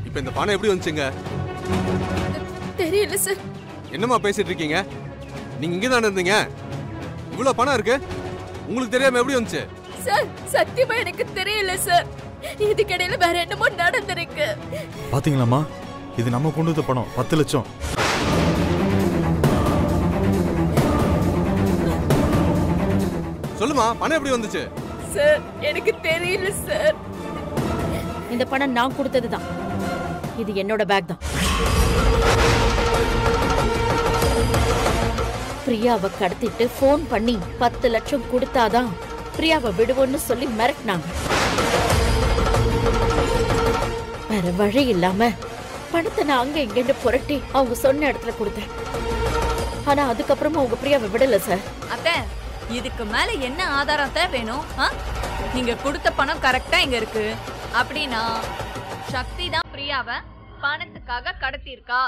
இப்ப இந்த பணம் எப்படி வந்துச்சுங்க தெரியல சார் என்னம்மா பேசிட்டு இருக்கீங்க நீங்க இங்க தானே இருந்தீங்க இவ்வளவு பணம் இருக்கு உங்களுக்கு தெரியாம எப்படி வந்துச்சு சார் சத்தியமா எனக்கு தெரியல சார் இதுக்கிடையில வேற என்னமோ நடந்திருக்கு பாத்தீங்களாம்மா இது நம்ம கொண்டு வந்த பணம் பத்து லட்சம் சொல்லுமா பணம் எப்படி வந்துச்சு சார் எனக்கு தெரியல சார் இந்த பணம் நான் கொடுத்ததுதான் இது என்னோட பேக் தான் பிரியாவை கடத்திட்டு ஃபோன் பண்ணி பத்து லட்சம் கொடுத்தாதான் பிரியாவை விடுவோன்னு சொல்லி மிரட்டினாங்க வேற வழி இல்லாம பணத்தை நான் அங்க இங்கன்னு புரட்டி அவங்க சொன்ன இடத்துல கொடுத்தேன் ஆனா அதுக்கப்புறமா அவங்க பிரியாவை விடல சார் அத்தை இதுக்கு மேல என்ன ஆதாரத்தை வேணும் ஆ? நீங்க கொடுத்த பணம் கரெக்டா இங்க இருக்கு அப்படின்னா சக்தி தான் பிரியாவை பணத்துக்காக கடத்தியிருக்கா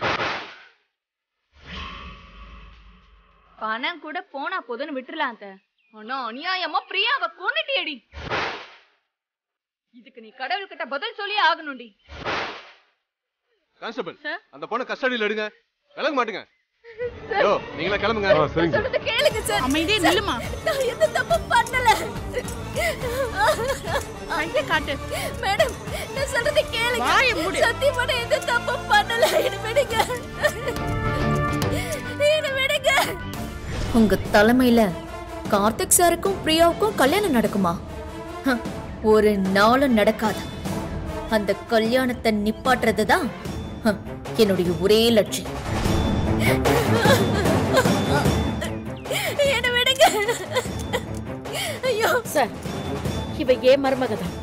பணம் கூட போனா போதுன்னு விட்டுறலாம் அத்தை ஆனா அநியாயமா பிரியாவை கொன்னுட்டியடி இதுக்கு நீ கடவுள்கிட்ட பதில் சொல்லியே ஆகணும்டி கான்ஸ்டபிள் சார்? அந்த பொண்ணை கஸ்டடியில் எடுங்க விலக மாட்டுங்க யோ நீங்களே கிளம்புங்க சொல்றது கேளுங்க சார் அமைதியே சார், நில்லுமா. நான் எந்த தப்பு பண்ணல கையை காட்டு மேடம் நான் சொல்றது கேளுங்க வாயை மூடு. சத்தியமா நான் எந்த தப்பு பண்ணல என்ன விடுங்க என்ன விடுங்க உங்க தலைமையில கார்த்திக் சாருக்கும் பிரியாவுக்கும் கல்யாணம் நடக்குமா ஹ, ஒரு நாளும் நடக்காது அந்த கல்யாணத்தை நிப்பாட்டுறது தான் என்னுடைய ஒரே லட்சியம் என்ன விடுங்க ஐயோ சார் இவ ஏன் மருமக தான்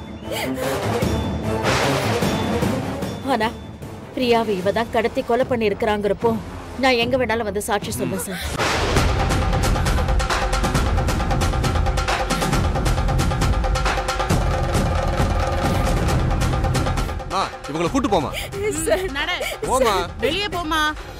ஆனா பிரியாவை இவ தான் கடத்தி கொலை பண்ணி இருக்கிறாங்கிறப்போ நான் எங்க வேணாலும் வந்து சாட்சி சொல்லுவேன் சார் ஆ இவங்களை கூட்டு போமா நட போமா வெளியே போமா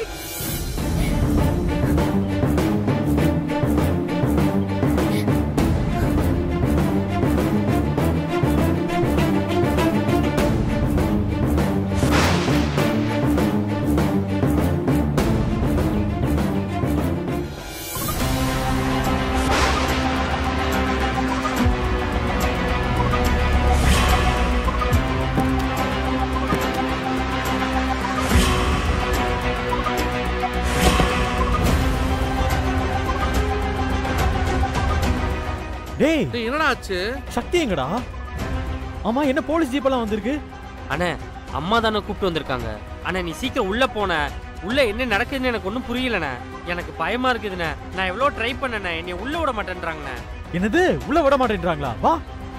டேய் டேய், என்னடா ஆச்சு சக்தி எங்கடா ஆமா என்ன போலீஸ் ஜீப்பெல்லாம் வந்திருக்கு அண்ணே அம்மா தானே கூப்பிட்டு வந்திருக்காங்க அண்ணா நீ சீக்கிரம் உள்ள போன உள்ள என்ன நடக்குதுன்னு எனக்கு ஒன்றும் புரியலண்ணே எனக்கு பயமா இருக்குதுண்ணே நான் எவ்வளோ ட்ரை பண்ணேண்ணே என்னை உள்ள விட மாட்டேன்றாங்கண்ணே என்னது உள்ள விட மாட்டேன்றாங்களா வா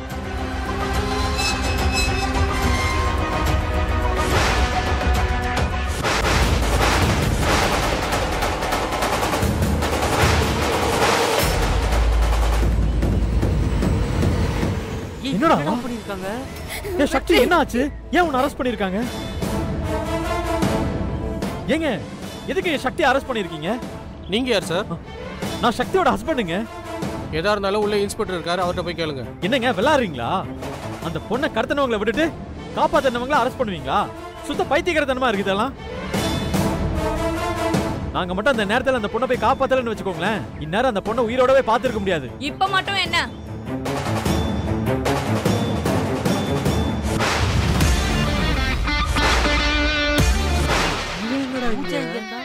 ஏய், என்னடா? என்னடா பண்ணியிருக்காங்க ஏ சக்தி என்ன ஆச்சு ஏன் உன்னை அரெஸ்ட் பண்ணிருக்காங்க ஏங்க எதுக்கு என் சக்தி அரெஸ்ட் பண்ணிருக்கீங்க நீங்க யார் சார் நான் சக்தியோட ஹஸ்பண்டுங்க எதா இருந்தாலும் உள்ள இன்ஸ்பெக்டர் இருக்காரு அவர்கிட்ட போய் கேளுங்க என்னங்க விளாடுறீங்களா அந்த பொண்ணை கடத்தினவங்களை விட்டுட்டு காப்பாத்தினவங்கள அரெஸ்ட் பண்ணுவீங்களா சுத்த பைத்தியக்காரத்தனமா இருக்குது இதெல்லாம் நாங்க மட்டும் அந்த நேரத்துல அந்த பொண்ணை போய் காப்பாத்தலன்னு வச்சுக்கோங்களேன் இந்நேரம் அந்த பொண்ணை உயிரோடவே பார்த்திருக்க முடியாது இப்ப மட்டும் என்ன பூஜா இங்க இருக்கா?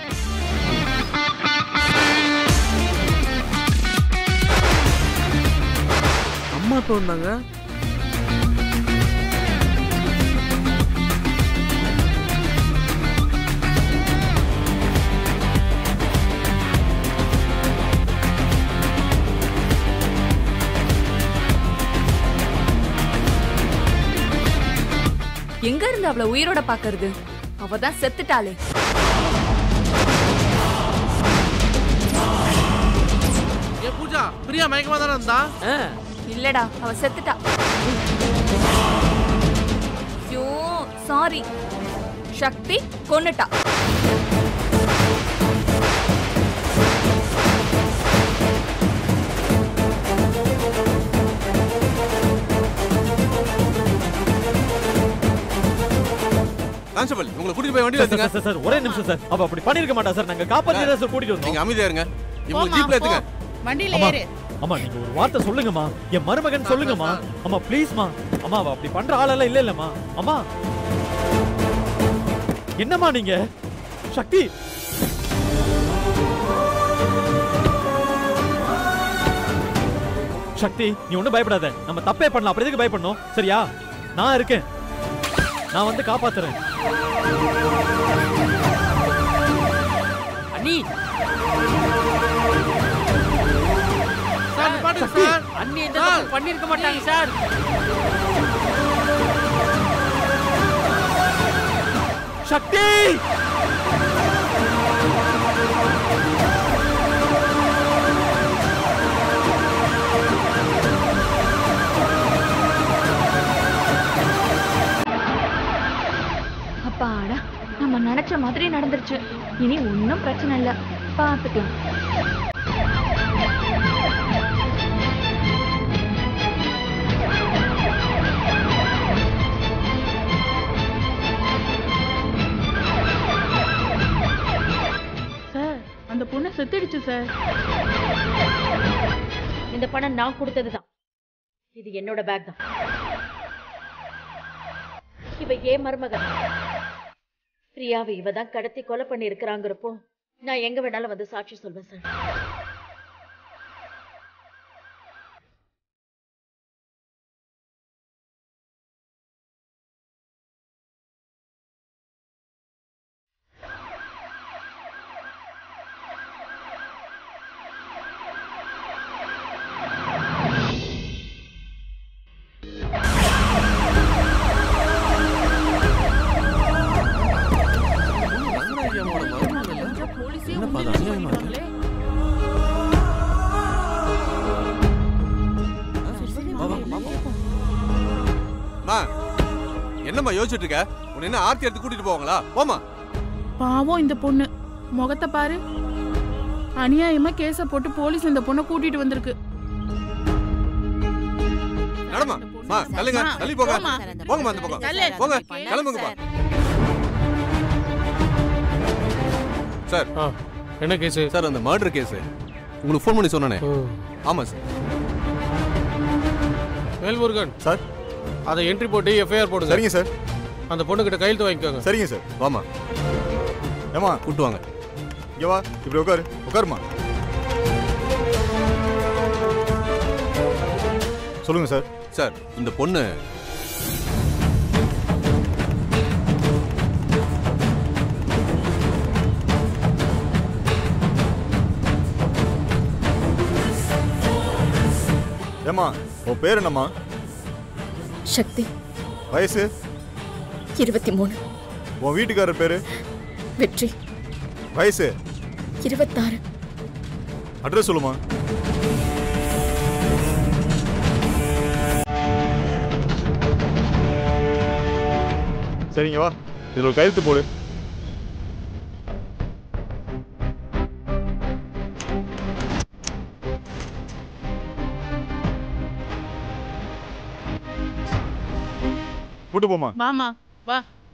அம்மா எப்போ வந்தாங்க எங்க இருந்து அவள உயிரோட பாக்குறது அவ தான் செத்துட்டாளே ஏ பூஜா பிரியா மயக்கமா தானே இருந்தா ஆ, இல்லடா அவ செத்துட்டா ஐயோ சாரி சக்தி கொன்னுட்டா கான்ஸ்டபிள் உங்களை கூட்டிட்டு போய் வண்டியில சார், ஏத்துங்க சார், சார், ஒரே நிமிஷம் சார் அவ அப்படி பண்ணிருக்க மாட்டா சார் நாங்க காப்பாத்தி தான் சார் கூட்டிட்டு வந்தோம் நீங்க அமைதியா இருங்க இவங்க போம்மா, ஜீப்ல போ. ஏத்துங்க வண்டியில அம்மா ஏறு அம்மா நீங்க ஒரு வார்த்தை சொல்லுங்கம்மா என் மருமகன் சொல்லுங்கம்மா அம்மா ப்ளீஸ்மா அம்மா அவ அப்படி பண்ற ஆளெல்லாம் இல்ல இல்லம்மா அம்மா என்னம்மா நீங்க சக்தி சக்தி நீ ஒண்ணும் பயப்படாத நம்ம தப்பே பண்ணலாம் அப்புறம் எதுக்கு பயப்படணும் சரியா நான் இருக்கேன் நான் வந்து காப்பாத்துறேன் அண்ணி சார் நிப்பாட்டுங்க சார் அண்ணி எந்த தப்பு பண்ணிருக்க மாட்டாங்க சார் சக்தி அப்பாடா நம்ம நினைச்ச மாதிரி நடந்துருச்சு இனி ஒன்றும் பிரச்சனை இல்லை பார்த்துக்கலாம் சார் அந்த பொண்ணு செத்துடுச்சு சார் இந்த பணம் நான் கொடுத்ததுதான் இது என்னோட பேக் தான் இவ ஏன் மருமகன் பிரியாவை இவ தான் கடத்தி கொலை பண்ணி இருக்கிறாங்கிறப்போ நான் எங்க வேணாலும் வந்து சாட்சி சொல்வேன் சார் போலீஸே என்னப்பா உண்மையிலே அது அநியாயமா இருக்கு? பண்ணிடுவாங்களே. வா, வா, வா, வா. அம்மா என்னம்மா யோசிச்சுட்டு இருக்க உன்னை என்ன ஆர்த்தி எடுத்து கூட்டிட்டு போவாங்களா போமா பாவம் இந்த பொண்ணு முகத்தை பாரு அநியாயமா கேஸ போட்டு போலீஸ் இந்த பொண்ணை கூட்டிட்டு வந்திருக்கு நடமா மா தள்ளுங்க அம்மா, தள்ளி போங்க போம்மா. போங்கம்மா அந்த பக்கம் தள்ளு. போங்க கேளு கிளம்புங்கப்பா சார் ஆ என்ன கேஸு சார் அந்த மர்டர் கேஸ் உங்களுக்கு ஃபோன் பண்ணி சொன்னானே ஆமா சார் வேல்முருகன் சார் அதை என்ட்ரி போட்டு எஃப்ஐஆர் போடுங்க சரிங்க சார் அந்த பொண்ணுகிட்ட கையெழுத்து வாங்கிக்கோங்க சரிங்க சார் வாமா ஏமா கூட்டு வாங்க இங்க வா இப்படி உட்காரு உட்காருமா சொல்லுங்க சார் சார் இந்த பொண்ணு ஏமா உன் பேர் என்னம்மா சக்தி வயசு இருபத்தி மூணு உன் வீட்டுக்காரர் பேரு வெற்றி வயசு இருபத்தாறு அட்ரஸ் சொல்லுமா சரிங்க வா இதில் ஒரு கையெழுத்து போடு கூட்டு போமா வாமா வா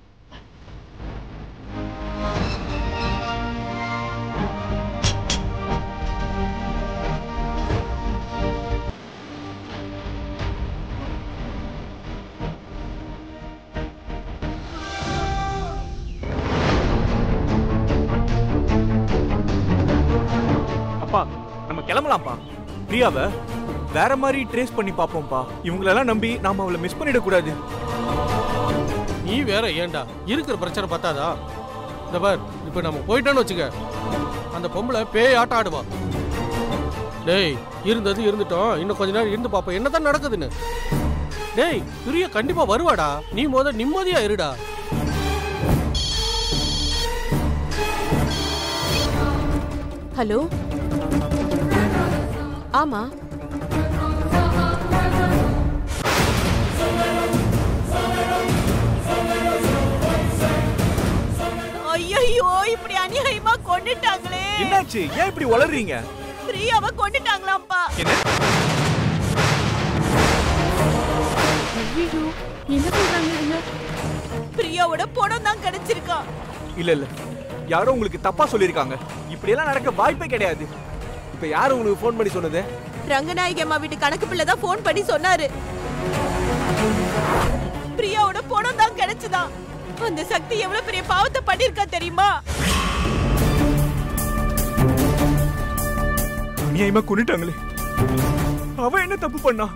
அப்பா நம்ம கிளம்பலாம்ப்பா பிரியாவை வேற மாதிரி ட்ரேஸ் பண்ணி பார்ப்போம்ப்பா இவங்களெல்லாம் நம்பி நாம அவளை மிஸ் பண்ணிடக்கூடாது நீ வேற ஏன்டா இருக்கிற பிரச்சனை பத்தாதா இந்த பார் இப்போ நம்ம போயிட்டோன்னு வச்சுக்க அந்த பொம்பளை பேய் ஆட்டம் ஆடுவா டேய் இருந்தது இருந்துட்டோம் இன்னும் கொஞ்ச நேரம் இருந்து பார்ப்போம் என்னதான் நடக்குதுன்னு டேய் பிரியா கண்டிப்பா வருவாடா நீ முத நிம்மதியா இருடா ஹலோ ஆமா ஐயோ இப்படி அநியாயமா கொண்டுட்டாங்களே என்னாச்சு ஏன் இப்படி வளர்றீங்க பிரியாவை கொண்டுட்டாங்களாம்ப்பா என்ன ஐயோ என்ன சொல்றாங்க இவங்க பிரியாவோட பணம் தான் கிடைச்சிருக்கா இல்ல இல்ல யாரோ உங்களுக்கு தப்பா சொல்லியிருக்காங்க இப்படியெல்லாம் நடக்க வாய்ப்பே கிடையாது இப்ப யாரு உங்களுக்கு ஃபோன் பண்ணி சொன்னது ரங்கநாயகி அம்மா வீட்டு கணக்கு பிள்ளை தான் ஃபோன் பண்ணி சொன்னாரு பிரியாவோட பணம் தான் கிடைச்சதா அந்த சக்தி எவ்வளவு பெரிய பாவத்தை பண்ணிருக்கா தெரியுமா அநியாயமா கொண்டுட்டாங்களே அவ என்ன தப்பு பண்ணா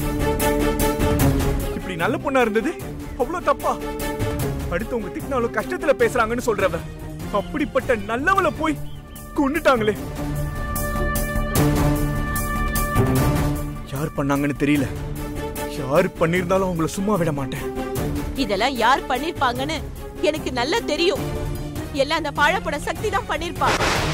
இப்படி நல்ல பொண்ணா இருந்தது அவ்வளவு தப்பா அடுத்தவங்க திட்டினாலும் கஷ்டத்துல பேசுறாங்கன்னு சொல்றவ அப்படிப்பட்ட நல்லவள போய் கொண்டுட்டாங்களே யார் பண்ணாங்கன்னு தெரியல யார் பண்ணிருந்தாலும் அவங்கள சும்மா விட மாட்டேன் இதெல்லாம் யார் பண்ணிருப்பாங்கன்னு எனக்கு நல்லா தெரியும் எல்லாம் அந்த வாழைப்பட சக்தி தான் பண்ணிருப்பா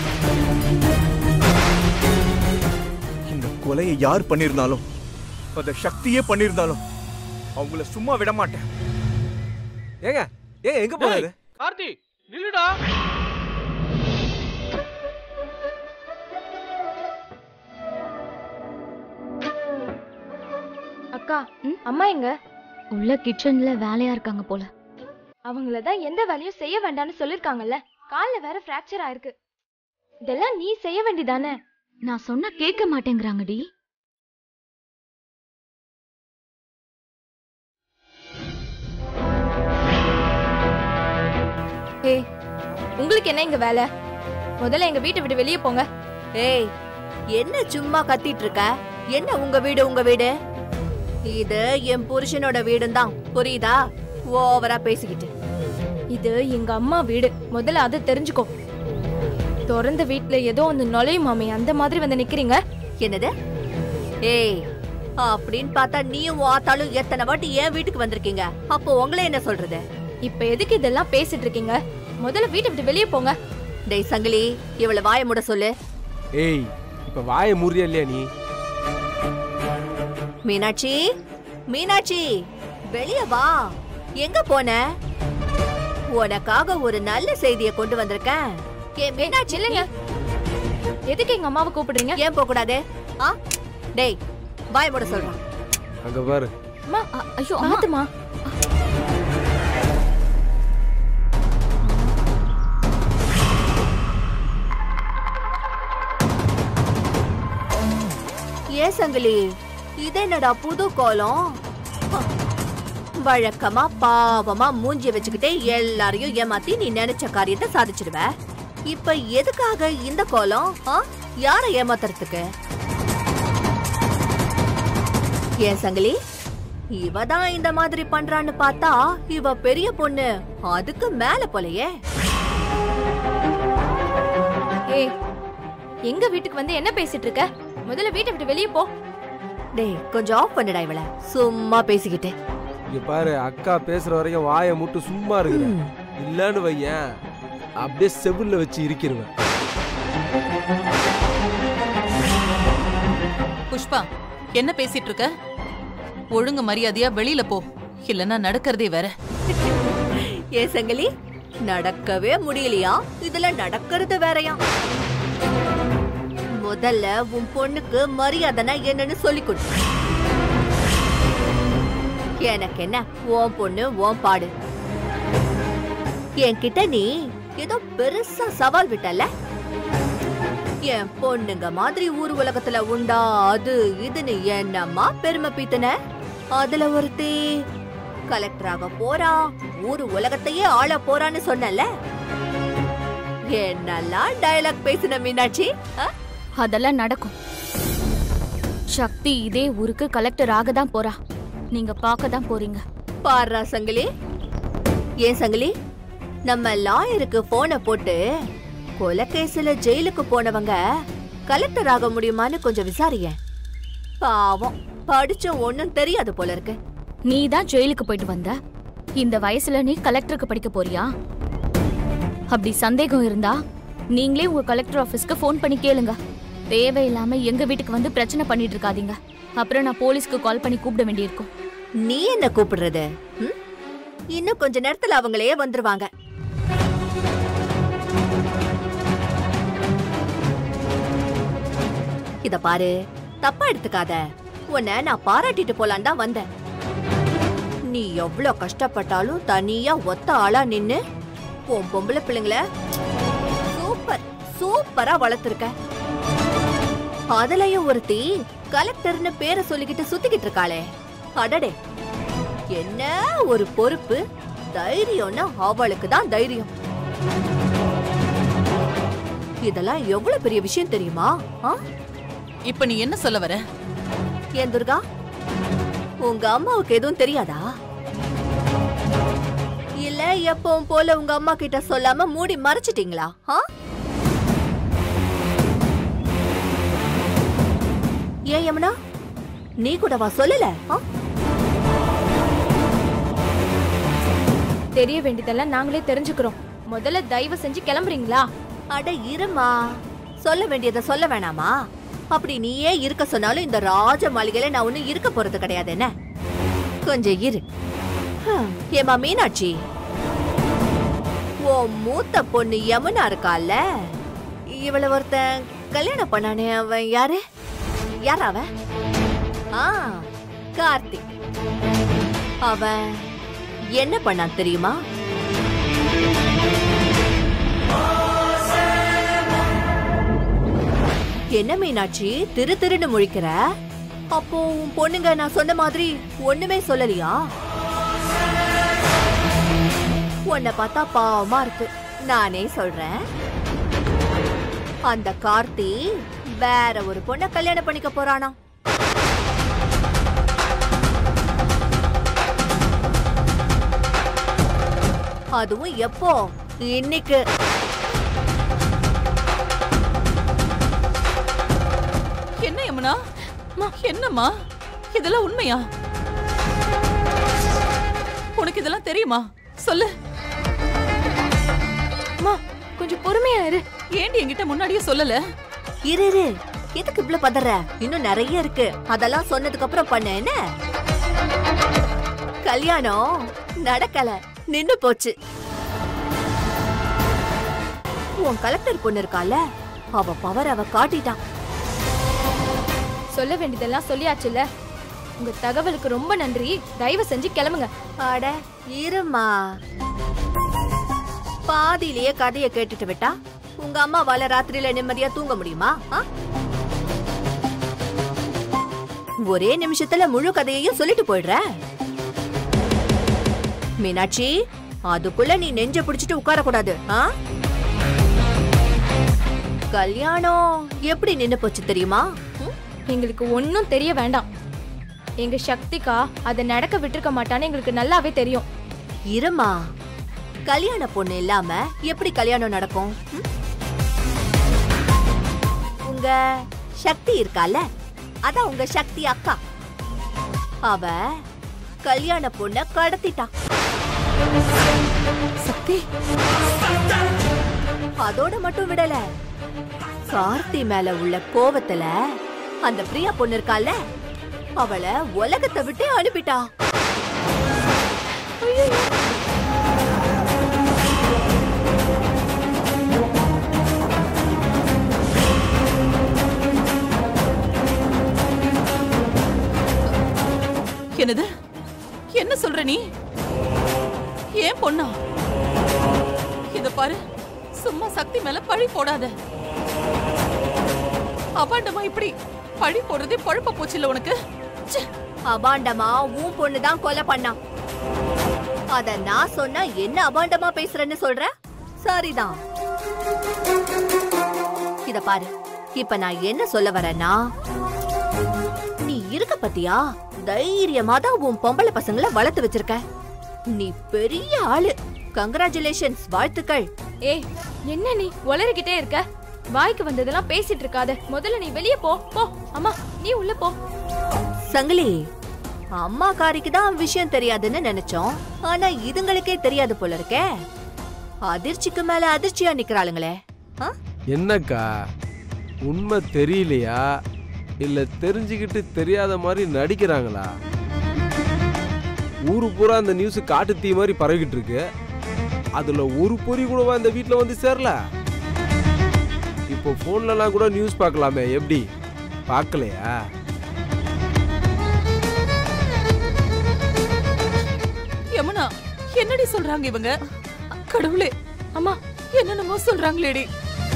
இந்த கொலையை யார் பண்ணிருந்தாலும் அத சக்தியே பண்ணிருந்தாலும் அவங்கள சும்மா விட மாட்டேன் ஏங்க ஏங்க எங்க போறாரு கார்த்தி நில்லுடா அக்கா அம்மா எங்க உள்ள கிச்சன்ல வேலையா இருக்காங்க போல அவங்கள தான் எந்த வேலையும் செய்ய வேண்டாம்னு சொல்லிருக்காங்கல்ல கால்ல வேற ஃப்ராக்சர் ஆயிருக்கு இதெல்லாம் நீ செய்ய வேண்டியதானே நான் சொன்னா கேட்க மாட்டேங்கிறாங்கடி ஏய் உங்களுக்கு என்ன இங்க வேலை முதல்ல எங்க வீட்டை விட்டு வெளியே போங்க ஏய் என்ன சும்மா கத்திட்டு இருக்க என்ன உங்க வீடு உங்க வீடு இது என் புருஷனோட வீடும் தான் புரியுதா ஓவரா பேசிக்கிட்டு இது எங்க அம்மா வீடு முதல்ல அதை தெரிஞ்சுக்கோ திறந்த வீட்ல ஏதோ ஒன்று நுழையும் மாமி அந்த மாதிரி வந்து நிக்கிறீங்க என்னது ஏய் அப்படின்னு பார்த்தா நீயும் உன் ஆத்தாலும் எத்தனை வாட்டி என் வீட்டுக்கு வந்திருக்கீங்க அப்போ உங்களை என்ன சொல்றது இப்ப எதுக்கு இதெல்லாம் பேசிட்டு இருக்கீங்க முதல்ல வீட்டை விட்டு வெளியே போங்க டேய் சங்கிலி இவள வாய மூட சொல்லு ஏய் இப்ப வாயை முறியா இல்லையா நீ மீனாட்சி மீனாட்சி வெளிய வா எங்க போன உனக்காக ஒரு நல்ல செய்தியை கொண்டு வந்திருக்கேன் ஏ மீனாட்சி இல்லைங்க எதுக்கு எங்க அம்மாவை கூப்பிடுறீங்க ஏன் போக கூடாது ஆ டேய் வாய மூட சொல்றான் அங்க பாரு அம்மா ஐயோ ஆத்துமா ஏ சங்கிலி இது என்னடா புது கோலம் வழக்கமா பாவமா மூஞ்சிய வச்சுக்கிட்டே எல்லாரையும் ஏமாத்தி நீ நினைச்ச காரியத்தை சாதிச்சிடுவ இப்ப எதுக்காக இந்த கோலம் ஆ? யார ஏமாத்துறதுக்கு ஏன் சங்கிலி இவ தான் இந்த மாதிரி பண்றான்னு பார்த்தா இவ பெரிய பொண்ணு அதுக்கு மேல போலயே ஏய் எங்க வீட்டுக்கு வந்து என்ன பேசிட்டு இருக்க முதல்ல வீட்டை விட்டு வெளியே போ டேய் கொஞ்சம் ஆஃப் பண்ணுடா இவள சும்மா பேசிக்கிட்டு இங்க பாரு அக்கா பேசுற வரைக்கும் வாயை முட்டு சும்மா இருக்கிற இல்லன்னு வையேன் அப்படியே செவுல்ல வச்சு இருக்கிறவன் புஷ்பா என்ன பேசிட்டு இருக்க ஒழுங்கு மரியாதையா வெளியில போ இல்லன்னா நடக்கிறதே வேற ஏ சங்கிலி நடக்கவே முடியலையா இதுல நடக்கிறது வேறயா முதல்ல உன் பொண்ணுக்கு மரியாதைனா என்னன்னு சொல்லிக் கொடு எனக்கு என்ன உன் பொண்ணு உன் பாடு என்கிட்ட நீ ஏதோ பெருசா சவால் விட்டல என் பொண்ணுங்க மாதிரி ஊர் உலகத்துல உண்டா அது இதுன்னு என்னம்மா பெருமை பீத்தன அதுல ஒருத்தி கலெக்டராக போறா ஊர் உலகத்தையே ஆள போறான்னு சொன்னல என்னெல்லாம் டயலாக் பேசின மீனாட்சி ஆ? அதெல்லாம் நடக்கும் சக்தி இதே ஊருக்கு கலெக்டர் ஆக தான் போறா நீங்க பார்க்க தான் போறீங்க பாருடா சங்கிலி ஏன் சங்கிலி நம்ம லாயருக்கு போனை போட்டு கொலை கேஸ்ல ஜெயிலுக்கு போனவங்க கலெக்டர் ஆக முடியுமான்னு கொஞ்சம் விசாரிய பாவம் படிச்சும் ஒண்ணும் தெரியாது போல இருக்கு நீ தான் ஜெயிலுக்கு போயிட்டு வந்த இந்த வயசுல நீ கலெக்டருக்கு படிக்க போறியா அப்படி சந்தேகம் இருந்தா நீங்களே உங்க கலெக்டர் ஆபீஸ்க்கு ஃபோன் பண்ணி கேளுங்க தேவையில்லாம எங்க வீட்டுக்கு வந்து பிரச்சனை பண்ணிட்டு இருக்காதீங்க அப்புறம் நான் போலீஸ்க்கு கால் பண்ணி கூப்பிட வேண்டியிருக்கும் நீ என்ன கூப்பிடுறது ம்? இன்னும் கொஞ்ச நேரத்துல அவங்களே வந்துருவாங்க இத பாரு தப்பா எடுத்துக்காத உன்னை நான் பாராட்டிட்டு போலான் தான் வந்தேன் நீ எவ்வளவு கஷ்டப்பட்டாலும் தனியா ஒத்த ஆளா நின்னு உன் பொம்பளை பிள்ளைங்கள சூப்பர் சூப்பரா வளர்த்திருக்க அதுலயும் ஒருத்தி கலெக்டர்னு பேரை சொல்லிக்கிட்டு சுத்திக்கிட்டு இருக்காளே அடடே என்ன ஒரு பொறுப்பு தைரியம்னா அவளுக்கு தான் தைரியம் இதெல்லாம் எவ்வளவு பெரிய விஷயம் தெரியுமா ஆ? இப்ப நீ என்ன சொல்ல வர ஏன் துர்கா உங்க அம்மாவுக்கு எதுவும் தெரியாதா இல்ல எப்பவும் போல உங்க அம்மா கிட்ட சொல்லாம மூடி மறைச்சிட்டீங்களா ஆ? ஏன் யமுனா நீ கூடவா சொல்லல ஆ? தெரிய வேண்டியதெல்லாம் நாங்களே தெரிஞ்சுக்கிறோம் முதல்ல தயவு செஞ்சு கிளம்புறீங்களா அட இருமா சொல்ல வேண்டியதை சொல்ல வேணாமா அப்படி நீயே இருக்க சொன்னாலும் இந்த ராஜ மாளிகையில நான் ஒண்ணும் இருக்க போறது கிடையாது என்ன கொஞ்சம் இரு ஹம், ஏம்மா மீனாட்சி ஓ மூத்த பொண்ணு யமுனா இருக்கால இவள ஒருத்தன் கல்யாணம் பண்ணானே அவன் யாரு யார் அவன் ஆ கார்த்திக் அவன் என்ன பண்ணான் தெரியுமா என்ன மீனாட்சி திரு திருன்னு முழிக்கிற அப்போ உன் பொண்ணுங்க நான் சொன்ன மாதிரி ஒண்ணுமே சொல்லலையா உன்னை பார்த்தா பாவமா இருக்கு நானே சொல்றேன் அந்த கார்த்தி வேற ஒரு பொண்ண கல்யாணம் பண்ணிக்க போறானா அதுவும் எப்போ இன்னைக்கு என்ன யமுனா அம்மா, என்னம்மா இதெல்லாம் உண்மையா உனக்கு இதெல்லாம் தெரியுமா சொல்லு அம்மா கொஞ்சம் பொறுமையா இரு ஏண்டி என்கிட்ட முன்னாடியே சொல்லல இரு இரு எதுக்கு இவ்ளோ பதற இன்னும் நிறைய இருக்கு அதெல்லாம் சொன்னதுக்கு அப்புறம் பண்ண என்ன கல்யாணம் நடக்கல நின்னு போச்சு உன் கலெக்டர் பொண்ணு இருக்கால அவ பவர் அவ காட்டிட்டான் சொல்ல வேண்டியதெல்லாம் சொல்லியாச்சுல்ல உங்க தகவலுக்கு ரொம்ப நன்றி தயவு செஞ்சு கிளம்புங்க அட இருமா பாதியிலேயே கதைய கேட்டுட்டு விட்டா உங்க அம்மாவால ராத்திரியில நிம்மதியா தூங்க முடியுமா ஆ? ஒரே நிமிஷத்துல முழு கதையையும் சொல்லிட்டு போயிடுற மீனாட்சி அதுக்குள்ள நீ நெஞ்ச பிடிச்சிட்டு உட்கார கூடாது ஆ? கல்யாணம் எப்படி நின்னு போச்சு தெரியுமா ம்? எங்களுக்கு ஒன்றும் தெரிய வேண்டாம் எங்க சக்திகா அதை நடக்க விட்டுருக்க மாட்டான்னு எங்களுக்கு நல்லாவே தெரியும் இருமா கல்யாண பொண்ணு இல்லாம எப்படி கல்யாணம் நடக்கும் ம்? உங்க சக்தி இருக்கால அதான் உங்க சக்தி அக்கா அவ கல்யாண பொண்ண கடத்திட்டா சக்தி அதோட மட்டும் விடல கார்த்தி மேல உள்ள கோவத்துல அந்த பிரியா பொண்ணு இருக்கால அவளை உலகத்தை விட்டு அனுப்பிட்டா என்னது என்ன சொல்ற நீ ஏன் பொண்ணா இத பாரு சும்மா சக்தி மேல பழி போடாத அபாண்டமா இப்படி பழி போடுறதே பொழப்ப போச்சுல்ல உனக்கு ச்சே. அபாண்டமா உன் பொண்ணுதான் கொலை பண்ணான் அத நான் சொன்னா என்ன அபாண்டமா பேசுறேன்னு சொல்ற சரிதான் இத பாரு இப்ப நான் என்ன சொல்ல வரேன்னா நீ இருக்க பத்தியா தைரியமா தான் உன் பொம்பளை பசங்களை வளர்த்து வச்சிருக்க நீ பெரிய ஆளு கங்க்ராச்சுலேஷன்ஸ் வாழ்த்துக்கள் ஏய் என்ன நீ உளறிக்கிட்டே இருக்க வாய்க்கு வந்ததெல்லாம் பேசிட்டு இருக்காத முதல்ல நீ வெளியே போ போ அம்மா நீ உள்ள போ சங்கிலி அம்மா காரிக்கு தான் விஷயம் தெரியாதுன்னு நினைச்சோம் ஆனா இதுங்களுக்கே தெரியாது போல இருக்கே அதிர்ச்சிக்கு மேல அதிர்ச்சியா நிக்கிறாளுங்களே ஆ? என்னக்கா உண்மை தெரியலையா இல்ல தெரிஞ்சுக்கிட்டு தெரியாத மாதிரி நடிக்கிறாங்களா ஊரு பூரா அந்த நியூஸ் காட்டு தீ மாதிரி பரவிக்கிட்டு இருக்கு அதுல ஒரு பொறி கூடவா இந்த வீட்ல வந்து சேரல இப்போ போன்லலாம் கூட நியூஸ் பார்க்கலாமே எப்படி பார்க்கலையா சொல்றாங்க இவங்க கடவுளே அம்மா என்னென்னமோ சொல்றாங்களேடி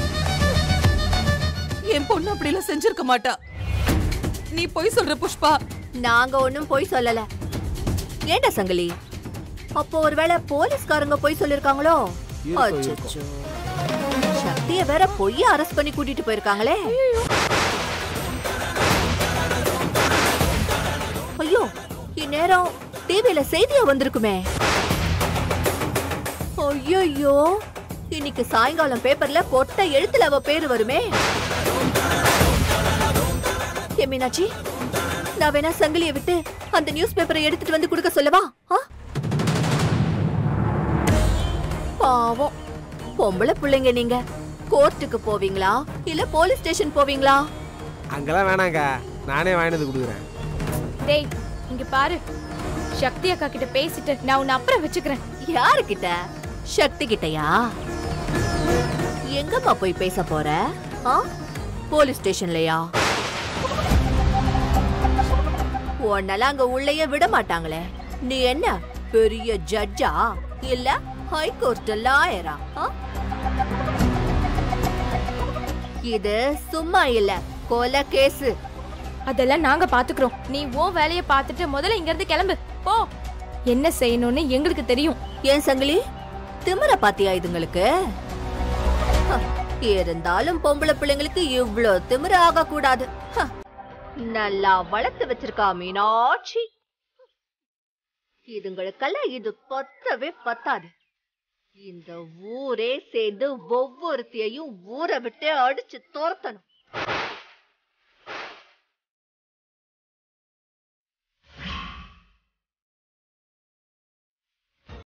என் பொண்ணு அப்படிலாம் செஞ்சிருக்க மாட்டா நீ போய் சொல்ற புஷ்பா நாங்க ஒண்ணும் போய் சொல்லல ஏண்டா சங்கிலி அப்போ ஒருவேளை போலீஸ்காரங்க போய் சொல்லிருக்காங்களோ இருக்கும், இருக்கும். அச்சச்சோ. சக்திய வேற பொய்ய அரெஸ்ட் பண்ணி கூட்டிட்டு போயிருக்காங்களே ஐயோ இந்நேரம் டிவில செய்தியா வந்திருக்குமே ஐயோ இன்னைக்கு சாயங்காலம் பேப்பர்ல கொட்ட எழுத்துல அவ பேரு வருமே ஏ மீனாட்சி நான் வேணா சங்கிலிய விட்டு அந்த நியூஸ் பேப்பரை எடுத்துட்டு வந்து கொடுக்க சொல்லவா ஆ? பாவம் பொம்பளை பிள்ளைங்க நீங்க கோர்ட்டுக்கு போவீங்களா இல்ல போலீஸ் ஸ்டேஷன் போவீங்களா அங்கெல்லாம் வேணாங்க நானே வாங்கிட்டு வந்து கொடுக்குறேன் டேய் இங்க பாரு சக்தி அக்கா கிட்ட பேசிட்டு நான் உன்னை அப்புறம் வச்சுக்கிறேன் யாருக்கிட்ட சக்தி கிட்டயா எங்கம்மா போய் பேச போற ஆ? போலீஸ் ஸ்டேஷன்லயா உன்னெல்லாம் அங்க உள்ளேயே விட மாட்டாங்களே நீ என்ன பெரிய ஜட்ஜா இல்ல ஹைகோர்ட் லாயரா இது சும்மா இல்ல கொலை கேஸ் அதெல்லாம் நாங்க பாத்துக்கிறோம் நீ உன் வேலைய பார்த்துட்டு முதல்ல இங்க இருந்து கிளம்பு போ என்ன செய்யணும்னு எங்களுக்கு தெரியும் ஏன் சங்கிலி திமிர பாத்தியா இதுங்களுக்கு ஹ, இருந்தாலும் பொம்பளை பிள்ளைங்களுக்கு இவ்ளோ திமிர ஆக கூடாது ஹ, நல்லா வளர்த்து வச்சிருக்கா மீனாட்சி இதுங்களுக்கெல்லாம் இது பத்தவே பத்தாது இந்த ஊரே சேர்ந்து ஒவ்வொருத்தையும் ஊரை விட்டு அடிச்சு துரத்தணும்